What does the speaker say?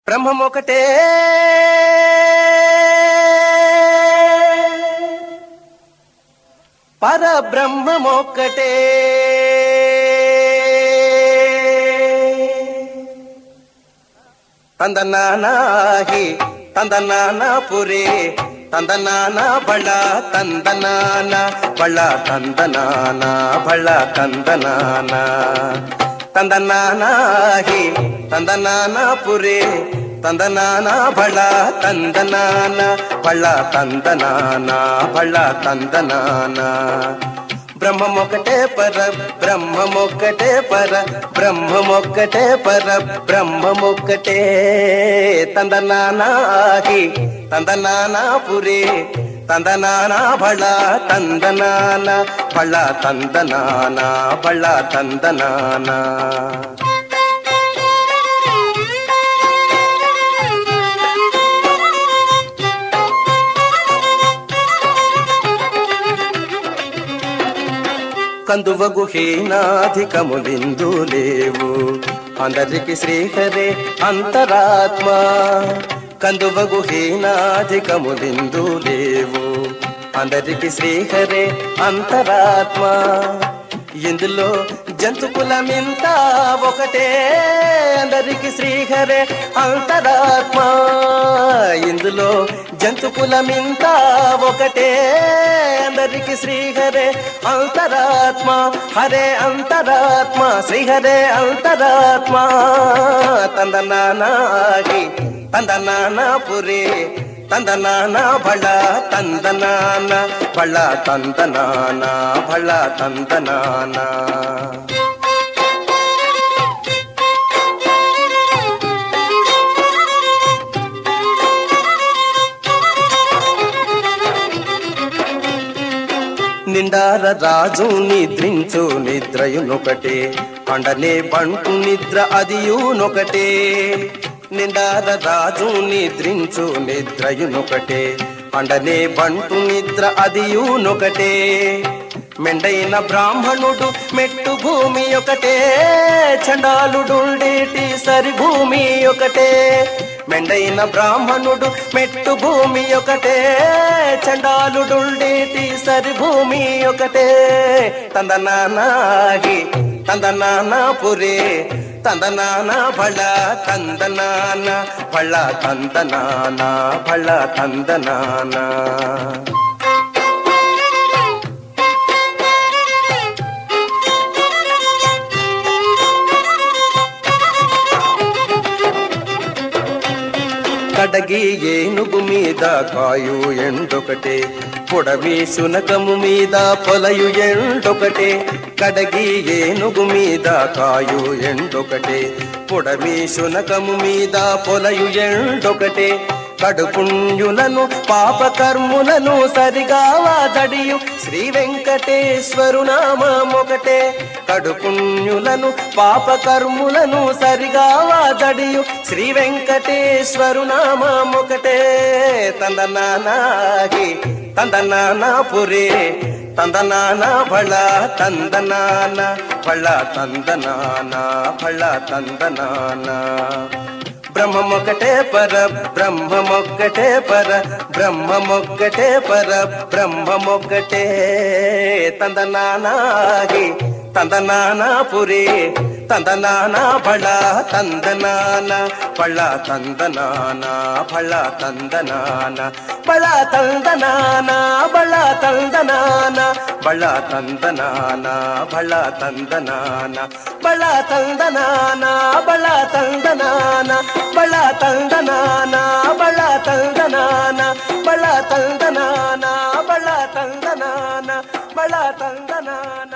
బ్రహ్మం ఒకటే పరబ్రహ్మం ఒక్కటే తందనానాహి తందనాన పురే తందనాన బళ తందనాన బళ తందనాన బళ తందనాన తందనానాహి తందనాన పురే తందనాన బళ తందనాన బళ తందనాన బళ తందనాన బ్రహ్మమొక్కటే పర బ్రహ్మమొక్కటే పర బ్రహ్మమొక్కటే పర బ్రహ్మమొక్కటే తందనానాహి తందనానా పురే తందనానా బళ తందనాన బళ తందనానా బళ తందనానా కందువగు హీనాధికములిందు లేవు అందరికి శ్రీహరే అంతరాత్మ కందువగు హీనాధికములిందు లేవు అందరికి శ్రీహరే అంతరాత్మ ఇందులో జంతు కులమింత ఒకటే అందరికి శ్రీహరే అంతరాత్మ ఇందులో జంతు కులమింత ఒకటే అందరికి శ్రీహరే అంతరాత్మ హరే అంతరాత్మ శ్రీహరే అంతరాత్మ తందనానాగి తందనాన పురే తందనాన బళ తందనాన బళ తందనాన బళ తందనాన నిండార రాజు నిద్రించు నిద్రయునొకటే పండనే బంటు నిద్ర అదియునొకటే నిండార రాజు నిద్రించు నిద్రయునొకటే పండనే బంటు నిద్ర అదియునొకటే మెండైన బ్రాహ్మణుడు మెట్టు భూమి ఒకటే చండాలుడుండేటి సరి భూమి ఒకటే మెండైన బ్రాహ్మణుడు మెట్టు భూమి ఒకటే చండాలుడుండేటి సరి భూమి ఒకటే తందనానాగి తందనాన పురే తందనాన బళ తందనాన బళ తందనాన బళ తందనాన కడగి ఏనుగు మీద కాయు ఎండొకటే పొడవి శునకము మీద పొలయు ఎండొకటే కడగి ఏనుగు మీద కాయు ఎండొకటే పొడవి శునకము మీద పొలయు ఎండొకటే కడుపుణ్యులను పాపకర్ములను సరిగా వాదడియు శ్రీ వెంకటేశ్వరు నామొకటే కడుపుణ్యులను పాపకర్ములను సరిగా వాదడియు శ్రీ వెంకటేశ్వరు నామొకటే తందనానాగి తందనాన పురే తందనాన బళ తందనాన బళ తందనాన బళ తందనాన బ్రహ్మమొక్కటే పర బ్రహ్మమొక్కటే పర బ్రహ్మమొక్కటే పర బ్రహ్మమొక్కటే తందనానాగి తందనాన పురే తందనాన బళ తందనాన బళ తందనాన బళ తందనాన బళ తందనాన బళ తందనాన బళ తందనాన బళ తందనాన బళ తందనాన బళ తందనాన బళ తందనాన బళ తందనాన బళ తందనాన బళ తందనాన బళ తందనాన